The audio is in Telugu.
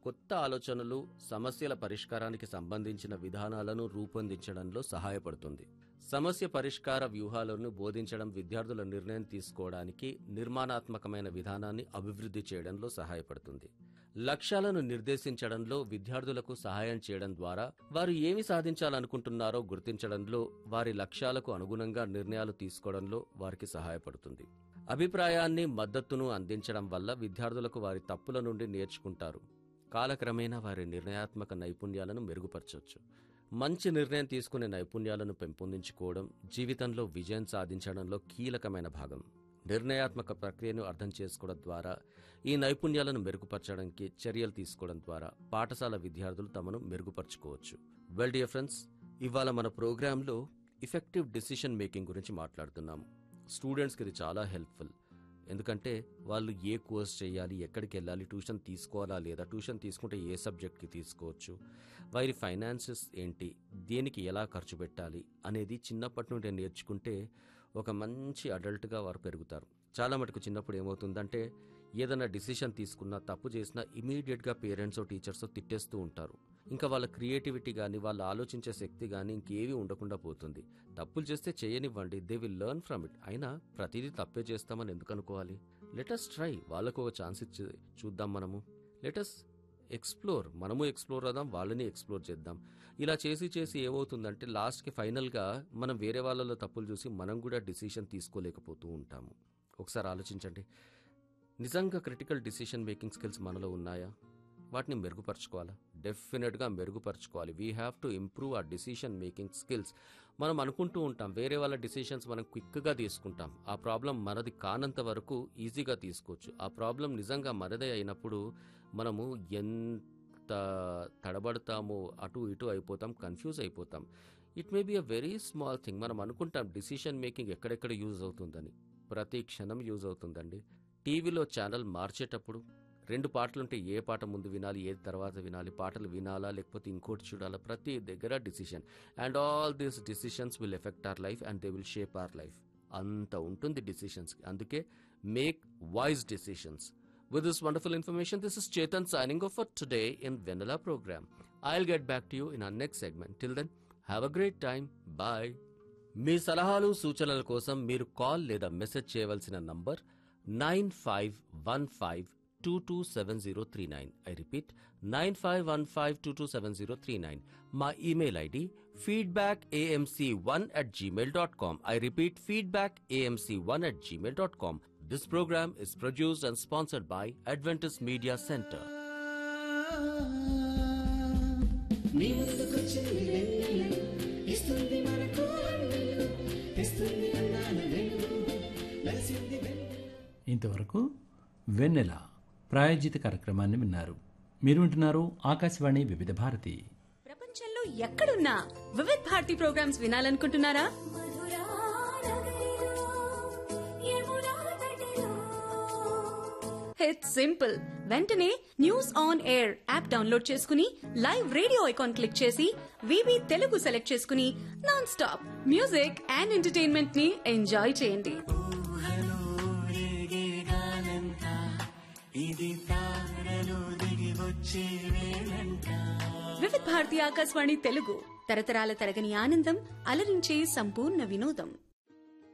కొత్త ఆలోచనలు సమస్యల పరిష్కారానికి సంబంధించిన విధానాలను రూపొందించడంలో సహాయపడుతుంది సమస్య పరిష్కార వ్యూహాలను బోధించడం విద్యార్థుల నిర్ణయం తీసుకోవడానికి నిర్మాణాత్మకమైన విధానాన్ని అభివృద్ధి చేయడంలో సహాయపడుతుంది లక్ష్యాలను నిర్దేశించడంలో విద్యార్థులకు సహాయం చేయడం ద్వారా వారు ఏమి సాధించాలనుకుంటున్నారో గుర్తించడంలో వారి లక్ష్యాలకు అనుగుణంగా నిర్ణయాలు తీసుకోవడంలో వారికి సహాయపడుతుంది అభిప్రాయాన్ని మద్దతును అందించడం వల్ల విద్యార్థులకు వారి తప్పుల నుండి నేర్చుకుంటారు కాలక్రమేణా వారి నిర్ణయాత్మక నైపుణ్యాలను మెరుగుపరచవచ్చు మంచి నిర్ణయం తీసుకునే నైపుణ్యాలను పెంపొందించుకోవడం జీవితంలో విజయం సాధించడంలో కీలకమైన భాగం నిర్ణయాత్మక ప్రక్రియను అర్థం చేసుకోవడం ద్వారా ఈ నైపుణ్యాలను మెరుగుపరచడానికి చర్యలు తీసుకోవడం ద్వారా పాఠశాల విద్యార్థులు తమను మెరుగుపరచుకోవచ్చు వెల్ డియర్ ఫ్రెండ్స్ ఇవాళ మన ప్రోగ్రాంలో ఇఫెక్టివ్ డిసిషన్ మేకింగ్ గురించి మాట్లాడుతున్నాము స్టూడెంట్స్కి ఇది చాలా హెల్ప్ఫుల్ ఎందుకంటే వాళ్ళు ఏ కోర్స్ చేయాలి ఎక్కడికి వెళ్ళాలి ట్యూషన్ తీసుకోవాలా లేదా ట్యూషన్ తీసుకుంటే ఏ సబ్జెక్ట్కి తీసుకోవచ్చు వారి ఫైనాన్సెస్ ఏంటి దేనికి ఎలా ఖర్చు పెట్టాలి అనేది చిన్నప్పటి నుండి నేర్చుకుంటే ఒక మంచి అడల్ట్గా వారు పెరుగుతారు చాలా మటుకు చిన్నప్పుడు ఏమవుతుందంటే ఏదైనా డిసిషన్ తీసుకున్నా తప్పు చేసినా ఇమీడియట్గా పేరెంట్స్ టీచర్స్ తిట్టేస్తూ ఉంటారు ఇంకా వాళ్ళ క్రియేటివిటీ కానీ వాళ్ళు ఆలోచించే శక్తి కానీ ఇంకేమీ ఉండకుండా పోతుంది తప్పులు చేస్తే చేయనివ్వండి they will learn from it అయినా ప్రతిదీ తప్పే చేస్తామని ఎందుకు అనుకోవాలి లెటస్ ట్రై వాళ్ళకు ఒక ఛాన్స్ ఇచ్చి చూద్దాం మనము లెటస్ ఎక్స్ప్లోర్ మనము ఎక్స్ప్లోర్ అవుదాం వాళ్ళని ఎక్స్ప్లోర్ చేద్దాం ఇలా చేసి చేసి ఏమవుతుందంటే లాస్ట్కి ఫైనల్గా మనం వేరే వాళ్ళలో తప్పులు చూసి మనం కూడా డిసిషన్ తీసుకోలేకపోతూ ఉంటాము ఒకసారి ఆలోచించండి నిజంగా క్రిటికల్ డిసిషన్ మేకింగ్ స్కిల్స్ మనలో ఉన్నాయా వాటిని మెరుగుపరచుకోవాలా డెఫినెట్గా మెరుగుపరచుకోవాలి వీ హ్యావ్ టు ఇంప్రూవ్ ఆ డిసిషన్ మేకింగ్ స్కిల్స్ మనం అనుకుంటూ ఉంటాం వేరే వాళ్ళ డిసిషన్స్ మనం క్విక్గా తీసుకుంటాం ఆ ప్రాబ్లం మనది కానంత వరకు ఈజీగా తీసుకోవచ్చు ఆ ప్రాబ్లం నిజంగా మనదే అయినప్పుడు మనము ఎంత తడబడతామో అటు ఇటు అయిపోతాం కన్ఫ్యూజ్ అయిపోతాం it may be a very small thing మనం అనుకుంటాం డిసిషన్ మేకింగ్ ఎక్కడెక్కడ యూజ్ అవుతుందని ప్రతి క్షణం యూజ్ అవుతుందండి టీవీలో ఛానల్ మార్చేటప్పుడు రెండు పాటలుంటే ఏ పాట ముందు వినాలి ఏది తర్వాత వినాలి పాటలు వినాలా లేకపోతే ఇంకోటి చూడాలా ప్రతి దగ్గర decision and all these decisions will affect our life and they will shape our life అంత ఉంటుంది డిసిషన్స్ అందుకే make wise decisions With this wonderful information, this is Chetan signing off for today in Vanilla program. I'll get back to you in our next segment. Till then, have a great time. Bye. మీ సలహాలు సూచనల కోసం మీరు కాల్ లేదా మెసేజ్ చేయవలసిన number nine five one five two two seven zero three nine I repeat nine five one five two two seven zero three nine మా email ID feedback AMC one at Gmail dot com I repeat feedback AMC one at Gmail dot com This program is produced and sponsored by Adventist Media Center. మీ ముందుకొచ్చింది వెన్నెల ఇస్తుంది మనకు వెన్నెల తెస్తుంది అన్నాల వెలుగు వెలసింది వెన్నెల ఇంతవరకు వెన్నెల ప్రాయోజిత కార్యక్రమాన్ని విన్నారు మీరు వింటున్నారు ఆకాశవాణి వివిధ భారతి ప్రపంచంలో ఎక్కడున్నా వివిధ్ భారతి ప్రోగ్రామ్స్ వినాలనుకుంటున్నారా ఇట్స్ సింపుల్ వెంటనే news on air app download చేసుకుని లైవ్ రేడియో ఐకాన్ క్లిక్ చేసి వివి తెలుగు సెలెక్ట్ చేసుకుని non stop music and entertainment ని ఎంజాయ్ చేయండి వివిధ్ భారతి ఆకాశవాణి తెలుగు తరతరాల తరగని ఆనందం అలరించే సంపూర్ణ వినోదం